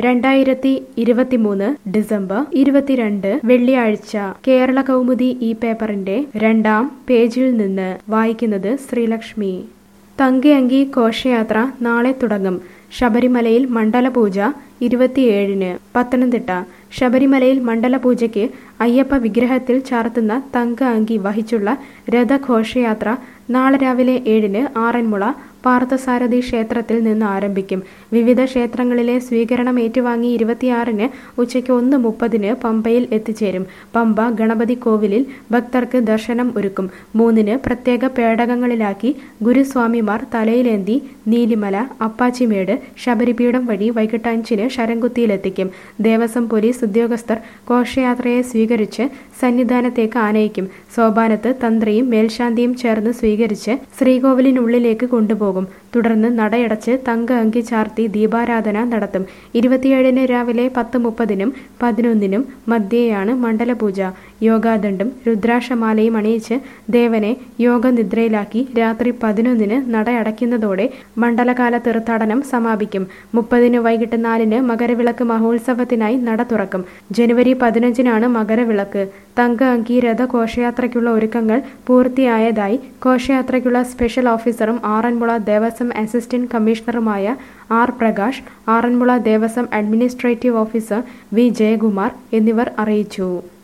രണ്ടായിരത്തി ഇരുപത്തിമൂന്ന് ഡിസംബർ ഇരുപത്തിരണ്ട് വെള്ളിയാഴ്ച കേരള കൗമുദി ഈ പേപ്പറിന്റെ രണ്ടാം പേജിൽ നിന്ന് വായിക്കുന്നത് ശ്രീലക്ഷ്മി തങ്കയങ്കി ഘോഷയാത്ര നാളെ തുടങ്ങും ശബരിമലയിൽ മണ്ഡലപൂജ ഇരുപത്തിയേഴിന് പത്തനംതിട്ട ശബരിമലയിൽ മണ്ഡലപൂജയ്ക്ക് അയ്യപ്പ വിഗ്രഹത്തിൽ ചാർത്തുന്ന തങ്ക അങ്കി വഹിച്ചുള്ള രഥഘോഷയാത്ര നാളെ രാവിലെ ഏഴിന് ആറന്മുള പാർത്ഥസാരഥി ക്ഷേത്രത്തിൽ നിന്ന് ആരംഭിക്കും വിവിധ ക്ഷേത്രങ്ങളിലെ സ്വീകരണം ഏറ്റുവാങ്ങി ഇരുപത്തിയാറിന് ഉച്ചയ്ക്ക് ഒന്ന് മുപ്പതിന് പമ്പയിൽ എത്തിച്ചേരും പമ്പ ഗണപതി കോവിലിൽ ഭക്തർക്ക് ദർശനം ഒരുക്കും മൂന്നിന് പ്രത്യേക പേടകങ്ങളിലാക്കി ഗുരുസ്വാമിമാർ തലയിലേന്തി നീലിമല അപ്പാച്ചിമേട് ശബരിപീഠം വഴി വൈകിട്ട് അഞ്ചിന് ശരംകുത്തിയിലെത്തിക്കും ദേവസ്വം പോലീസ് ഉദ്യോഗസ്ഥർ ഘോഷയാത്രയെ സ്വീകരിച്ച് സന്നിധാനത്തേക്ക് ആനയിക്കും സോപാനത്ത് തന്ത്രിയും മേൽശാന്തിയും ചേർന്ന് സ്വീകരിച്ച് ശ്രീകോവിലിനുള്ളിലേക്ക് കൊണ്ടുപോകും തുടർന്ന് നടയടച്ച് തങ്ക അങ്കി ചാർത്തി ദീപാരാധന നടത്തും ഇരുപത്തിയേഴിന് രാവിലെ പത്ത് മുപ്പതിനും പതിനൊന്നിനും മധ്യേയാണ് മണ്ഡലപൂജ യോഗാദണ്ഡും രുദ്രാക്ഷമാലയും അണിയിച്ച് ദേവനെ യോഗനിദ്രയിലാക്കി രാത്രി പതിനൊന്നിന് നട അടയ്ക്കുന്നതോടെ മണ്ഡലകാല തീർത്ഥാടനം സമാപിക്കും മുപ്പതിന് വൈകിട്ട് നാലിന് മകരവിളക്ക് മഹോത്സവത്തിനായി നട തുറക്കും ജനുവരി പതിനഞ്ചിനാണ് മകരവിളക്ക് തങ്ക അങ്കി രഥഘോഷയാത്രയ്ക്കുള്ള ഒരുക്കങ്ങൾ പൂർത്തിയായതായി ഘോഷയാത്രയ്ക്കുള്ള സ്പെഷ്യൽ ഓഫീസറും ആറന്മുള ദേവസ്വം അസിസ്റ്റന്റ് കമ്മീഷണറുമായ R Prakash Aranmula Devaswom administrative officer V Jayakumar എന്നിവർ അറിയിച്ചു